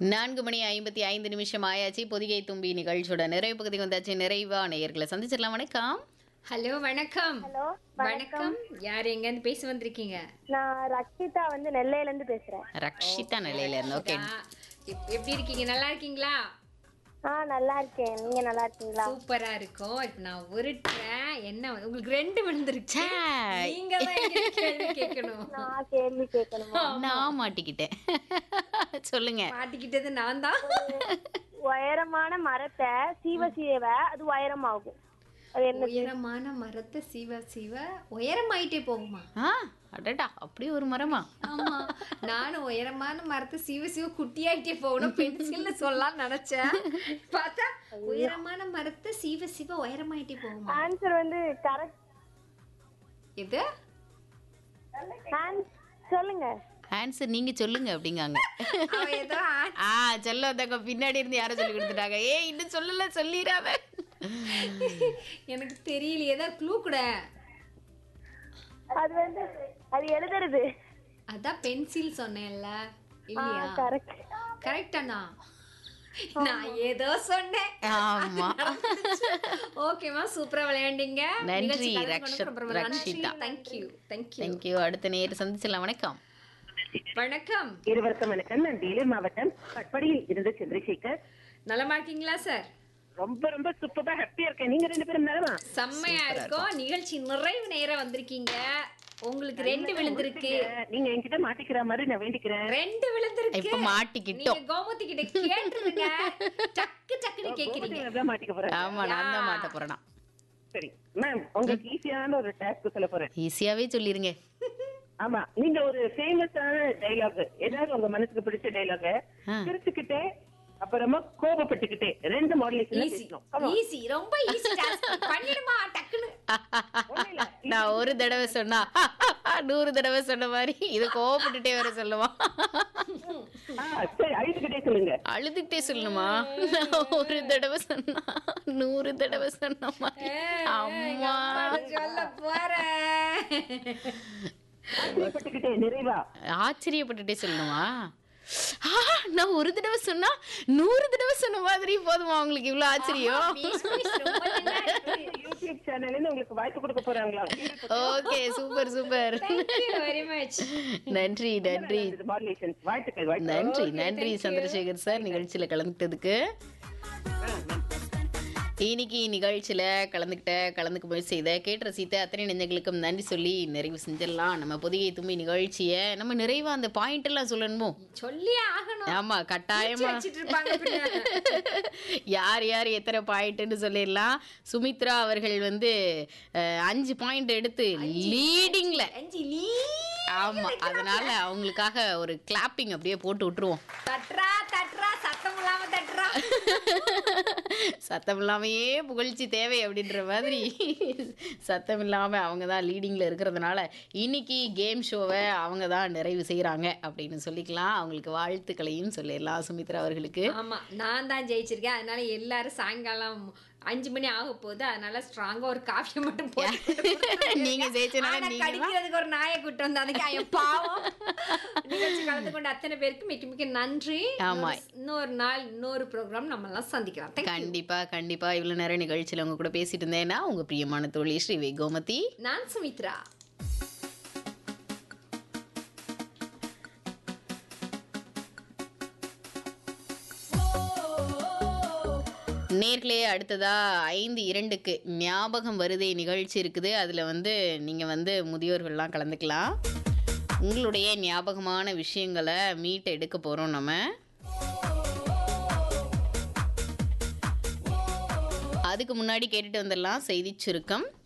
நான்கு மணி ஐம்பத்தி ஐந்து நிமிஷம் ஆயாச்சு பொதிகை தும்பி நிகழ்ச்சியோட நிறைவு பகுதிக்கு வந்தாச்சு நிறைவா நேயர்களை சந்திச்சிடலாம் வணக்கம் ஹலோ வணக்கம் ஹலோ வணக்கம் யார் எங்க இருந்து பேச வந்திருக்கீங்க நான் ரக்ஷிதா வந்து நெல்லையில இருந்து பேசுறேன் ரக்ஷிதா நிலையில இருந்து ஓகே ஆ, எப்- எப்படி இருக்கீங்க நல்லா இருக்கீங்களா ஆ நல்லா இருக்கேன் நீங்க நல்லா இருக்கீங்களா சூப்பரா இருக்கும் இப்ப நான் உருட்டுறேன் என்ன வந்து- உங்களுக்கு ரெண்டு விழுந்துருச்சு நீங்க தான் என்கிட்ட கேள்வி கேட்கணும் நான் கேள்வி கேட்கணுமா நான் மாட்டிக்கிட்டேன் சொல்லுங்க மாட்டிக்கிட்டது நான் தான் உயரமான மரத்தை சீவ சீவ அது உயரமாகும் அது என்ன உயரமான மரத்தை சீவ சீவ உயரமாயிட்டே போகுமா ஆ அடடா அப்படி ஒரு மரமா ஆமா நானும் உயரமான மரத்தை சீவ சீவ குட்டியாயிட்டே போகணும் பென்சில்னு சொல்லலாம் நினைச்சேன் பார்த்தா உயரமான மரத்தை சீவ சீவ உயரமாயிட்டே போகுமா ஆன்சர் வந்து கரெக்ட் இது சொல்லுங்க ஆன்சர் நீங்க சொல்லுங்க அப்படிங்காங்க அவ ஏதோ ஆ- ஆ சொல்ல வந்தாங்க பின்னாடி இருந்து யாரும் சொல்லி கொடுத்துட்டாங்க ஏ இன்னும் சொல்லல சொல்லிடாத எனக்கு தெரியல ஏதாவது க்ளூ கூட அது வந்து அது எழுதுறது அதான் பென்சில் சொன்னேன்ல இல்லையா கரெக்ட் கரெக்டாண்ணா நான் ஏதோ சொன்னேன் ஆமா ஓகேமா சூப்பரா விளையாண்டீங்க நன்றி, ரக்ஷத்- ரக்ஷிதா. தேங்க்யூ தேங்க்யூ தேங்க்யூ அடுத்த நேர் சந்திச்சிடலாம் வணக்கம் வணக்கம் இருவருக்கும் வணக்கம் நான் வேலூர் மாவட்டம் பட்படியில் இருந்து சந்திரசேகர் நலமா இருக்கீங்களா சார் ரொம்ப ரொம்ப சூப்பரா ஹாப்பியா இருக்கேன் நீங்க ரெண்டு பேரும் நலமா செம்மையா இருக்கும் நிகழ்ச்சி நிறைவு நேரம் வந்திருக்கீங்க உங்களுக்கு ரெண்டு விழுந்திருக்கு நீங்க என்கிட்ட மாட்டிக்கிற மாதிரி நான் வேண்டிக்கிறேன் ரெண்டு விழுந்திருக்கு இப்ப மாட்டிக்கிட்டோம் நீங்க கோமதி கிட்ட கேட்டுருங்க டக்கு டக்குன்னு கேக்குறீங்க கோபத்துல தான் மாட்டிக்க போறேன் ஆமா நான் தான் மாட்ட போறேனா சரி மேம் உங்களுக்கு ஈஸியான ஒரு டாஸ்க் சொல்ல போறேன் ஈஸியாவே சொல்லிருங்க ஆமா நீங்க ஒரு ஃபேமஸான டைலாக் ஏதாவது உங்க மனசுக்கு பிடிச்ச டைலாக ஆ. சிரிச்சுக்கிட்டே அப்புறமா கோபப்பட்டுக்கிட்டே ரெண்டு மாடலேஷன் ஈஸி ஈஸி ரொம்ப ஈஸி பண்ணிடுமா டக்குன்னு நான் ஒரு தடவை சொன்னா நூறு தடவை சொன்ன மாதிரி இது கோவப்பட்டுட்டே வர சொல்லுவான் சரி அழுதுகிட்டே சொல்லுங்க அழுதுகிட்டே சொல்லணுமா நான் ஒரு தடவை சொன்னா நூறு தடவை சொன்ன மாதிரி அம்மா சொல்ல போறேன் ஆச்சரியப்பட்டுக்கிட்டே நிறைவா ஆச்சரியப்பட்டுட்டே சொல்லணுமா ஆ, நான் ஒரு தடவை சொன்னா நூறு தடவை சொன்ன மாதிரி போதுமா உங்களுக்கு இவ்வளவு ஆச்சரியம் Please, please, ரொம்ப நல்லா இருக்கு. யூடியூப் சேனல்ல உங்களுக்கு வாய்ப்பு கொடுக்க போறாங்களா okay super super Thank you very much. நன்றி நன்றி மாடலேஷன் வாழ்த்துக்கள் வாழ்த்துக்கள் நன்றி நன்றி சந்திரசேகர் சார் நிகழ்ச்சியில கலந்துக்கிட்டதுக்கு இன்னைக்கு நிகழ்ச்சியில கலந்துக்கிட்ட கலந்துக்க முயற்சி செய்த கேட்டு ரசித்த அத்தனை நெஞ்சங்களுக்கும் நன்றி சொல்லி நிறைவு செஞ்சிடலாம் நம்ம பொதிகை தும்பி நிகழ்ச்சியை நம்ம நிறைவா அந்த பாயிண்ட் எல்லாம் சொல்லணுமோ சொல்லியே ஆகணும் ஆமா கட்டாயமா வச்சிட்டு இருப்பாங்க பின்ன. யார் யார் எத்தனை பாயிண்ட்னு சொல்லிடலாம் சுமித்ரா அவர்கள் வந்து அஹ், அஞ்சு பாயிண்ட் எடுத்து லீடிங்ல அஞ்சு லீ ஆமா அதனால அவங்களுக்காக ஒரு கிளாப்பிங் அப்படியே போட்டு விட்டுருவோம் தட்டுறா தட்டுறா சத்தம் இல்லாம தட்டுறா சத்தம் இல்லாமையே புகழ்ச்சி தேவை அப்படின்ற மாதிரி சத்தம் இல்லாம அவங்க தான் லீடிங்ல இருக்கிறதுனால இன்னைக்கு கேம் ஷோவை அவங்க தான் நிறைவு செய்றாங்க அப்படின்னு சொல்லிக்கலாம் அவங்களுக்கு வாழ்த்துக்களையும் சொல்லிடலாம் சுமித்ரா அவர்களுக்கு ஆமா நான் தான் ஜெயிச்சிருக்கேன் அதனால எல்லாரும் சாயங்காலம் அஞ்சு மணி ஆக போகுது அதனால ஸ்ட்ராங்கா ஒரு காஃபியை மட்டும் போட்டு நீங்க ஜெயிச்சனால ஆனா நீங்க கடிக்கிறதுக்கு ஒரு நாயை கூட்டு வந்து அதுக்கு என் பாவம் நிகழ்ச்சி கலந்து கொண்ட அத்தனை பேருக்கு மிக்க மிக்க நன்றி ஆமா. இன்னொரு- இன்னொரு நாள் இன்னொரு ப்ரோக்ராம் நம்ம எல்லாம் சந்திக்கலாம் Thank you. கண்டிப்பா கண்டிப்பா இவ்வளவு நேரம் நிகழ்ச்சியில உங்க கூட பேசிட்டு இருந்தேன்னா உங்க பிரியமான தோழி ஸ்ரீ கோமதி நான் சுமித்ரா நேர்களே அடுத்ததா ஐந்து இரண்டுக்கு ஞாபகம் வருதே நிகழ்ச்சி இருக்குது அதில் வந்து நீங்கள் வந்து முதியோர்கள்லாம் கலந்துக்கலாம் உங்களுடைய ஞாபகமான விஷயங்களை மீட் எடுக்க போகிறோம் நம்ம அதுக்கு முன்னாடி கேட்டுட்டு வந்துடலாம் செய்தி சுருக்கம்